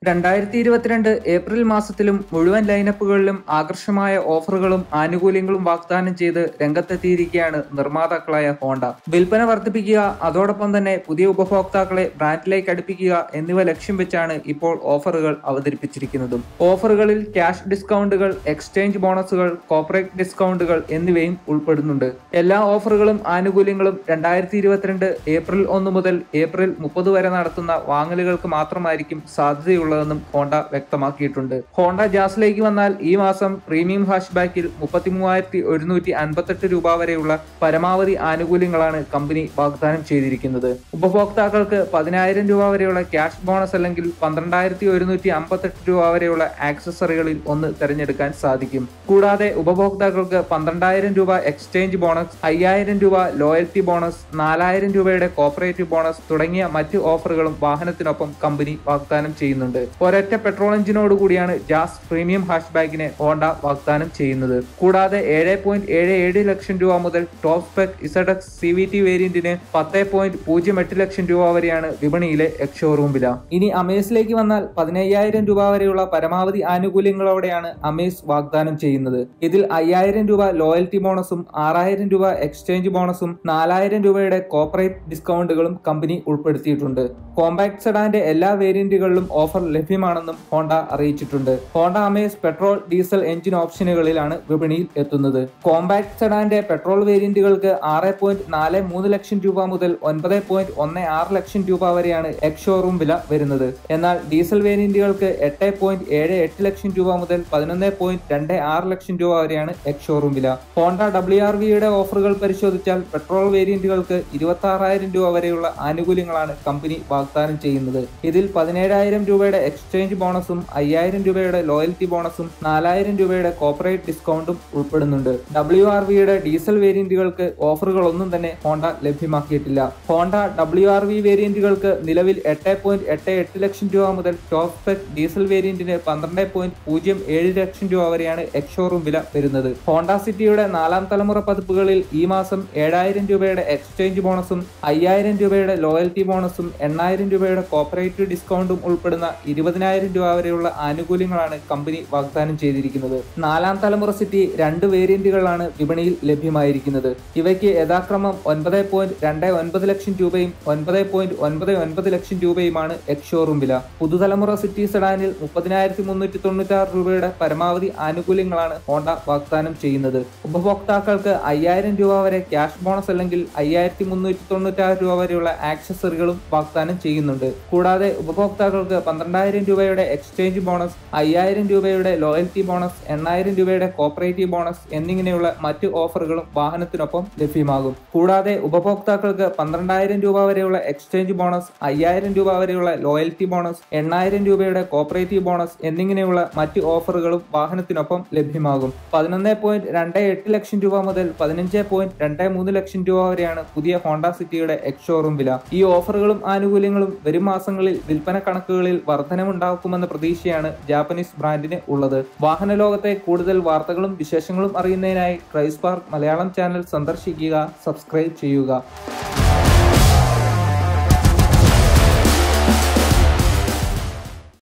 രണ്ടായിരത്തി ഇരുപത്തിരണ്ട് ഏപ്രിൽ മാസത്തിലും മുഴുവൻ ലൈനപ്പുകളിലും ആകർഷമായ ഓഫറുകളും ആനുകൂല്യങ്ങളും വാഗ്ദാനം ചെയ്ത് രംഗത്തെത്തിയിരിക്കുകയാണ് നിർമ്മാതാക്കളായ ഹോണ്ട വിൽപ്പന വർദ്ധിപ്പിക്കുക അതോടൊപ്പം തന്നെ പുതിയ ഉപഭോക്താക്കളെ ബ്രാൻഡിലേക്ക് അടുപ്പിക്കുക എന്നിവ ലക്ഷ്യം വെച്ചാണ് ഇപ്പോൾ ഓഫറുകൾ അവതരിപ്പിച്ചിരിക്കുന്നതും ഓഫറുകളിൽ ക്യാഷ് ഡിസ്കൗണ്ടുകൾ എക്സ്ചേഞ്ച് ബോണസുകൾ കോർപ്പറേറ്റ് ഡിസ്കൗണ്ടുകൾ എന്നിവയും ഉൾപ്പെടുന്നുണ്ട് എല്ലാ ഓഫറുകളും ആനുകൂല്യങ്ങളും രണ്ടായിരത്തി ഇരുപത്തിരണ്ട് ഏപ്രിൽ ഒന്ന് മുതൽ ഏപ്രിൽ മുപ്പത് വരെ നടത്തുന്ന വാങ്ങലുകൾക്ക് മാത്രമായിരിക്കും സാധ്യതയുള്ളതെന്നും ഹോണ്ട വ്യക്തമാക്കിയിട്ടുണ്ട് ഹോണ്ട ജാസിലേക്ക് വന്നാൽ ഈ മാസം പ്രീമിയം ഹാഷ്ബാക്കിൽ മുപ്പത്തി മൂവായിരത്തി ഒരുന്നൂറ്റി അൻപത്തെട്ട് രൂപ വരെയുള്ള പരമാവധി ആനുകൂല്യങ്ങളാണ് കമ്പനി വാഗ്ദാനം ചെയ്തിരിക്കുന്നത് ഉപഭോക്താക്കൾക്ക് പതിനായിരം രൂപ വരെയുള്ള ക്യാഷ് ബോണസ് അല്ലെങ്കിൽ പന്ത്രണ്ടായിരത്തി ഒരുന്നൂറ്റി അമ്പത്തെട്ട് രൂപ വരെയുള്ള ആക്സസറികളിൽ ഒന്ന് തിരഞ്ഞെടുക്കാൻ സാധിക്കും കൂടാതെ ഉപഭോക്താക്കൾക്ക് പന്ത്രണ്ടായിരം രൂപ എക്സ്ചേഞ്ച് ബോണസ് അയ്യായിരം രൂപ ലോയൽറ്റി ബോണസ് നാലായിരം രൂപയുടെ കോപ്പറേറ്റീവ് ബോണസ് തുടങ്ങിയ മറ്റ് ഓഫറുകളും വാഹനത്തിനൊപ്പം കമ്പനി വാഗ്ദാനം ചെയ്യുന്നുണ്ട് ഒരൊറ്റ പെട്രോൾ എഞ്ചിനോട് കൂടിയാണ് ജാസ് പ്രീമിയം ഹാഷ്ബാക്കിനെ ഹോണ്ട വാഗ്ദാനം ചെയ്യുന്നത് കൂടാതെ ഏഴ് പോയിന്റ് ഏഴ് ഏഴ് ലക്ഷം രൂപ മുതൽ top spec ZX C V T വേരിയന്റിന് പത്ത് പോയിന്റ് പൂജ്യം എട്ട് ലക്ഷം രൂപ വരെയാണ് വിപണിയിലെ എക്സ് ഷോറൂം വില ഇനി അമേസിലേക്ക് വന്നാൽ പതിനയ്യായിരം രൂപ വരെയുള്ള പരമാവധി ആനുകൂല്യങ്ങളോടെയാണ് അമേസ് വാഗ്ദാനം ചെയ്യുന്നത് ഇതിൽ അയ്യായിരം രൂപ ലോയൽറ്റി ബോണസും ആറായിരം രൂപ എക്സ്ചേഞ്ച് ബോണസും നാലായിരം രൂപയുടെ കോർപ്പറേറ്റ് ഡിസ്കൗണ്ടുകളും കമ്പനി ഉൾപ്പെടുത്തിയിട്ടുണ്ട് കോമ്പാക്ട് സെഡാന്റെ എല്ലാ വേരിയന്റുകളിലും ഓഫർ ലഭ്യമാണെന്നും ഹോണ്ട അറിയിച്ചിട്ടുണ്ട് Honda Amaze petrol diesel engine ഓപ്ഷനുകളിലാണ് വിപണിയിൽ എത്തുന്നത് കോമ്പാക്ട് സെഡാന്റെ പെട്രോൾ വേരിയന്റുകൾക്ക് ആറ് പോയിന്റ് നാല് മൂന്ന് ലക്ഷം രൂപ മുതൽ ഒൻപത് പോയിന്റ് ഒന്ന് ആറ് ലക്ഷം രൂപ വരെയാണ് എക്സ് ഷോറൂം വില വരുന്നത് എന്നാൽ ഡീസൽ വേരിയന്റുകൾക്ക് എട്ട് പോയിന്റ് ഏഴ് എട്ട് ലക്ഷം രൂപ മുതൽ പതിനൊന്ന് പോയിന്റ് രണ്ട് ആറ് ലക്ഷം രൂപ വരെയാണ് എക്സ് ഷോറൂം വില ഹോണ്ട ഡബ്ല്യു ആർ വിയുടെ ഓഫറുകൾ പരിശോധിച്ചാൽ പെട്രോൾ വേരിയന്റുകൾക്ക് ഇരുപത്തി ആറായിരം രൂപ വരെയുള്ള ആനുകൂല്യങ്ങളാണ് കമ്പനി വാഗ്ദാനം ചെയ്യുന്നത് ഇതിൽ പതിനേഴായിരം രൂപയുടെ എക്സ്ചേഞ്ച് ബോണസും അയ്യായിരം രൂപയുടെ ലോയൽറ്റി ബോണസും നാലായിരം രൂപയുടെ കോർപ്പറേറ്റ് ഡിസ്കൗണ്ടും ഉൾപ്പെടുന്നുണ്ട് ഡബ്ല്യു ആർ വിയുടെ ഡീസൽ വേരിയന്റുകൾക്ക് ഓഫറുകളൊന്നും തന്നെ ഹോണ്ട ലഭ്യമാക്കിയിട്ടില്ല ഹോണ്ട ഡബ്ല്യു ആർ വി വേരിയന്റുകൾക്ക് നിലവിൽ എട്ട് പോയിന്റ് എട്ട് എട്ട് ലക്ഷം രൂപ മുതൽ ടോപ്പ് സ്പെക് ഡീസൽ വേരിയന്റിന് പന്ത്രണ്ട് പോയിന്റ് പൂജ്യം ഏഴ് ലക്ഷം രൂപ വരെയാണ് എക്സ് ഷോറൂം വില വരുന്നത് ഹോണ്ട സിറ്റിയുടെ നാലാം തലമുറ പതിപ്പുകളിൽ ഈ മാസം ഏഴായിരം രൂപയുടെ എക്സ്ചേഞ്ച് ബോണസും അയ്യായിരം രൂപയുടെ ലോയൽറ്റി ബോണസും എണ്ണായിരം രൂപയുടെ കോപ്പറേറ്റീവ് ഡിസ്കൗണ്ടും ഉൾപ്പെടുന്ന ഇരുപതിനായിരം രൂപ വരെയുള്ള ആനുകൂല്യങ്ങളാണ് കമ്പനി വാഗ്ദാനം ചെയ്തിരിക്കുന്നത് നാലാം തലമുറ സിറ്റി രണ്ട് വേരിയന്റുകളാണ് വിപണിയിൽ ലഭ്യമായിരിക്കുന്നത് ഇവയ്ക്ക് യഥാക്രമം ഒൻപത് പോയിന്റ് രണ്ട് ഒൻപത് ലക്ഷം രൂപയും ഒൻപത് പോയിന്റ് ഒൻപത് ഒൻപത് ലക്ഷം രൂപയുമാണ് എക്സ് ഷോറൂം വില പുതുതലമുറ സിറ്റി സെഡാനിൽ മുപ്പതിനായിരത്തി മുന്നൂറ്റി തൊണ്ണൂറ്റാറ് രൂപയുടെ പരമാവധി ആനുകൂല്യങ്ങളാണ് ഹോണ്ട വാഗ്ദാനം ചെയ്യുന്നത് ഉപഭോക്താക്കൾക്ക് അയ്യായിരം രൂപ വരെ ക്യാഷ് ബോണസ് അല്ലെങ്കിൽ അയ്യായിരത്തി മുന്നൂറ്റി തൊണ്ണൂറ്റാറ് രൂപ വരെയുള്ള ആക്സസറികളും വാഗ്ദാനം ചെയ്യുന്നുണ്ട് കൂടാതെ ഉപഭോക്താക്കൾക്ക് പന്ത്രണ്ടായിരം രൂപയുടെ എക്സ്ചേഞ്ച് ബോണസ് അയ്യായിരം രൂപയുടെ ലോയൽറ്റി ബോണസ് എണ്ണായിരം രൂപയുടെ കോപ്പറേറ്റീവ് ബോണസ് എന്നിങ്ങനെയുള്ള മറ്റ് ഓഫറുകളും വാഹനത്തിനൊപ്പം ലഭ്യമാകും കൂടാതെ ഉപഭോക്താക്കൾക്ക് പന്ത്രണ്ടായിരം രൂപ വരെയുള്ള എക്സ്ചേഞ്ച് ബോണസ് അയ്യായിരം രൂപ വരെയുള്ള ലോയൽറ്റി ബോണസ് എണ്ണായിരം രൂപയുടെ കോപ്പറേറ്റീവ് ബോണസ് എന്നിങ്ങനെയുള്ള മറ്റ് ഓഫറുകളും വാഹനത്തിനൊപ്പം ലഭ്യമാകും പതിനൊന്ന് പോയിന്റ് രണ്ട് എട്ട് ലക്ഷം രൂപ മുതൽ പതിനഞ്ച് പോയിന്റ് രണ്ട് മൂന്ന് ലക്ഷം രൂപ വരെയാണ് പുതിയ ഹോണ്ട സിറ്റിയുടെ എക്സ് ഷോറൂം വില ഈ ഓഫറുകളും ആനുകൂല്യങ്ങളും വരും മാസങ്ങളിൽ വിൽപ്പന കണക്കുകളിൽ വർധനമുണ്ടാക്കുമെന്ന പ്രതീക്ഷയാണ് ജാപ്പനീസ് ബ്രാൻഡിന് ഉള്ളത് വാഹന ലോകത്തെ കൂടുതൽ വാർത്തകളും വിശേഷങ്ങളും അറിയുന്നതിനായി ക്രൈസ് പാർക്ക് മലയാളം ചാനൽ സന്ദർശിക്കുക സബ്സ്ക്രൈബ് ചെയ്യുക